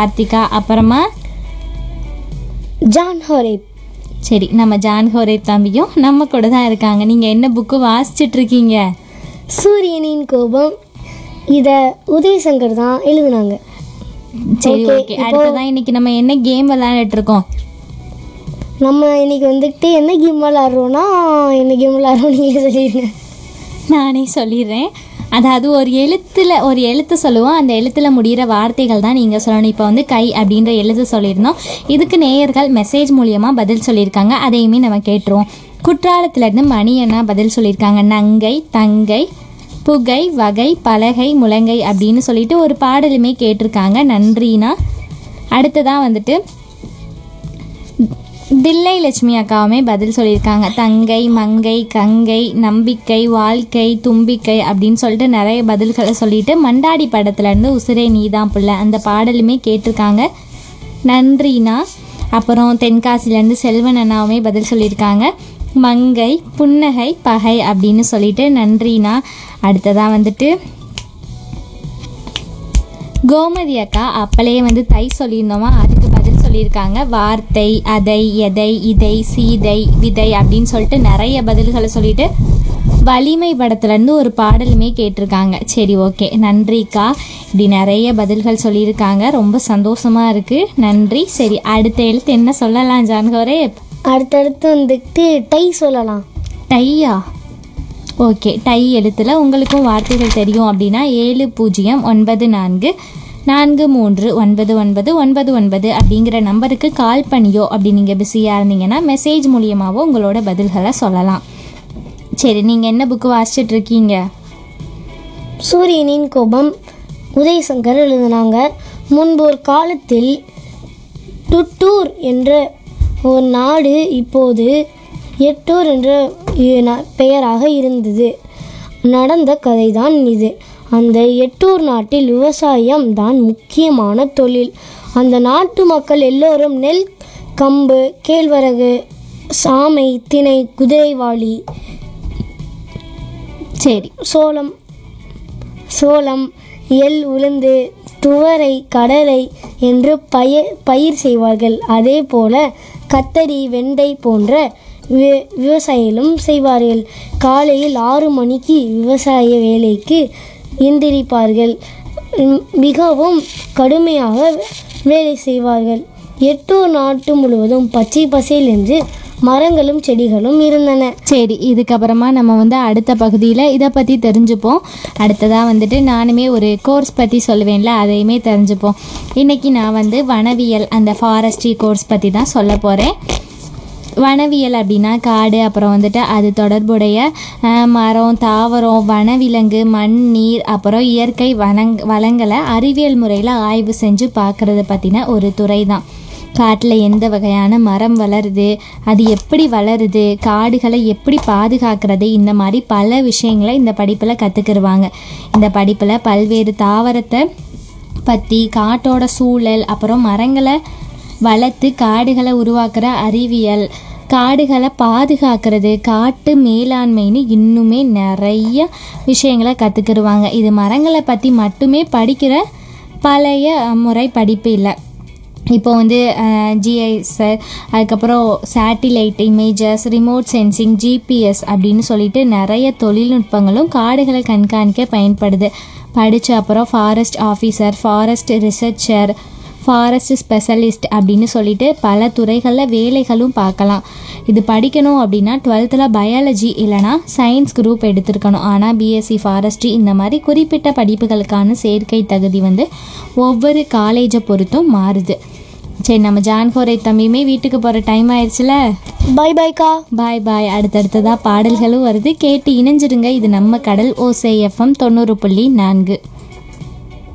கார்த்திகா அப்புறமா John Horeb சரி நம்ம ஜான் ஹோரே தம்பியும் நம்ம கூட தான் இருக்காங்க நீங்கள் என்ன புக்கு வாசிச்சிட்டு இருக்கீங்க சூரியனின் கோபம் இதை உதயசங்கர் தான் எழுதுனாங்க சரி Okay, ஓகே அடுத்ததான் இன்னைக்கு நம்ம என்ன கேம் விளையாண்டுட்டு இருக்கோம் நம்ம இன்னைக்கு வந்துட்டு என்ன கேம் விளாட்றோன்னா என்ன கேம் விளாட்றோம் நீங்களே சொல்லிடுங்க நானே சொல்லிடுறேன் அதாவது ஒரு எழுத்தில் ஒரு எழுத்து சொல்லுவோம் அந்த எழுத்தில் முடிகிற வார்த்தைகள் தான் நீங்கள் சொல்லணும் இப்போ வந்து கை அப்படின்ற எழுத்து சொல்லியிருந்தோம் இதுக்கு நேயர்கள் மெசேஜ் மூலியமாக பதில் சொல்லியிருக்காங்க அதையுமே நம்ம கேட்டுருவோம் குற்றாலத்துலேருந்து மணி அண்ணா பதில் சொல்லியிருக்காங்க நங்கை தங்கை புகை வகை பலகை முழங்கை அப்படின்னு சொல்லிட்டு ஒரு பாடலுமே கேட்டிருக்காங்க நன்றினா அடுத்ததாக வந்துட்டு தில்லை லட்சுமி அக்காவுமே பதில் சொல்லியிருக்காங்க தங்கை மங்கை கங்கை நம்பிக்கை வாழ்க்கை தும்பிக்கை அப்படின்னு சொல்லிட்டு நிறைய பதில்களை சொல்லிட்டு மண்டாடி படத்துலேருந்து உசிரே நீதான் புள்ள அந்த பாடலுமே கேட்டிருக்காங்க நன்றினா அப்புறம் தென்காசிலேருந்து செல்வன் அண்ணாவுமே பதில் சொல்லியிருக்காங்க மங்கை புன்னகை பகை அப்படின்னு சொல்லிட்டு நன்றினா அடுத்ததாக வந்துட்டு கோமதி அக்கா அப்பளையே வந்து தை சொல்லியிருந்தோமா அதுக்கு பதில் சொல்லியிருக்காங்க வார்த்தை அதை எதை இதை சீதை விதை அப்படின்னு சொல்லிட்டு நிறைய பதில்களை சொல்லிட்டு வலிமை படத்துலேருந்து ஒரு பாடலுமே கேட்டிருக்காங்க சரி ஓகே நன்றிக்கா இப்படி நிறைய பதில்கள் சொல்லியிருக்காங்க ரொம்ப சந்தோஷமாக இருக்குது நன்றி சரி அடுத்த எழுத்து என்ன சொல்லலாம் ஜான்கோரே அடுத்தடுத்து வந்துட்டு டை சொல்லலாம் டையா ஓகே டை எழுத்தில் உங்களுக்கும் வார்த்தைகள் தெரியும் அப்படின்னா ஏழு பூஜ்ஜியம் ஒன்பது நான்கு நான்கு மூன்று ஒன்பது ஒன்பது ஒன்பது ஒன்பது அப்படிங்கிற நம்பருக்கு கால் பண்ணியோ அப்படி நீங்கள் பிஸியாக இருந்தீங்கன்னா மெசேஜ் மூலியமாகவோ உங்களோட பதில்களை சொல்லலாம் சரி நீங்கள் என்ன புக்கு வாசிச்சுட்டு இருக்கீங்க சூரியனின் கோபம் உதயசங்கர் எழுதினாங்க முன்பு ஒரு காலத்தில் டுட்டூர் என்ற ஒரு நாடு இப்போது எட்டூர் என்ற இ- ந- பெயராக இருந்தது நடந்த கதைதான் இது அந்த எட்டூர் நாட்டில் விவசாயம் தான் முக்கியமான தொழில் அந்த நாட்டு மக்கள் எல்லோரும் நெல் கம்பு கேழ்வரகு சாமை திணை குதிரைவாளி சரி சோளம் சோளம் எள் உளுந்து துவரை கடலை என்று பயிர் பயிர் செய்வார்கள் அதே போல கத்தரி வெண்டை போன்ற வி- விவசாயிகளும் செய்வார்கள் காலையில் ஆறு மணிக்கு விவசாய வேலைக்கு எந்திரிப்பார்கள் உம், மிகவும் கடுமையாக வேலை செய்வார்கள் எட்டூர் நாட்டு முழுவதும் பச்சை பசேல் என்று மரங்களும் செடிகளும் இருந்தன சரி இதுக்கப்புறமா நம்ம வந்து அடுத்த பகுதியில் இதை பற்றி தெரிஞ்சுப்போம் அடுத்ததாக வந்துட்டு நானுமே ஒரு கோர்ஸ் பற்றி சொல்லுவேன்ல அதையுமே தெரிஞ்சுப்போம் இன்றைக்கி நான் வந்து வனவியல் அந்த ஃபாரஸ்ட்ரி கோர்ஸ் பற்றி தான் சொல்ல போகிறேன் வனவியல் அப்படின்னா காடு அப்புறம் வந்துட்டு அது தொடர்புடைய அஹ், மரம் தாவரம் வனவிலங்கு மண் நீர் அப்புறம் இயற்கை வனங் வளங்களை அறிவியல் முறையில் ஆய்வு செஞ்சு பார்க்குறத பற்றின ஒரு துறை தான் காட்டில் எந்த வகையான மரம் வளருது அது எப்படி வளருது காடுகளை எப்படி பாதுகாக்கிறது இந்த மாதிரி பல விஷயங்களை இந்த படிப்பில் கற்றுக்கிடுவாங்க இந்த படிப்பில் பல்வேறு தாவரத்தை பற்றி காட்டோட சூழல் அப்புறம் மரங்களை வளர்த்து காடுகளை உருவாக்குற அறிவியல் காடுகளை பாதுகாக்கிறது காட்டு மேலாண்மைன்னு இன்னுமே நிறைய விஷயங்களை கற்றுக்கிடுவாங்க இது மரங்களை பற்றி மட்டுமே படிக்கிற பழைய முறை படிப்பு இல்லை இப்போ வந்து ஜிஐஎஸ் அதுக்கப்புறம் satellite images remote sensing GPS அப்படின்னு சொல்லிட்டு நிறைய தொழில்நுட்பங்களும் காடுகளை கண்காணிக்க பயன்படுது படித்த அப்புறம் forest officer forest researcher forest specialist அப்படின்னு சொல்லிட்டு பல துறைகளில் வேலைகளும் பார்க்கலாம் இது படிக்கணும் அப்படின்னா டுவெல்த்தில் பயாலஜி இல்லைனா சயின்ஸ் குரூப் எடுத்திருக்கணும் ஆனால் பிஎஸ்சி ஃபாரஸ்ட்ரி இந்த மாதிரி குறிப்பிட்ட படிப்புகளுக்கான சேர்க்கை தகுதி வந்து ஒவ்வொரு காலேஜை பொறுத்தும் மாறுது சரி நம்ம ஜான்கோரை தம்பியுமே வீட்டுக்கு போகிற டைம் ஆயிடுச்சுல பை பைக்கா பாய் பாய் அடுத்தடுத்ததாக பாடல்களும் வருது கேட்டு இணைஞ்சிருங்க இது நம்ம கடல் ஓசை எஃப்எம் தொண்ணூறு புள்ளி நான்கு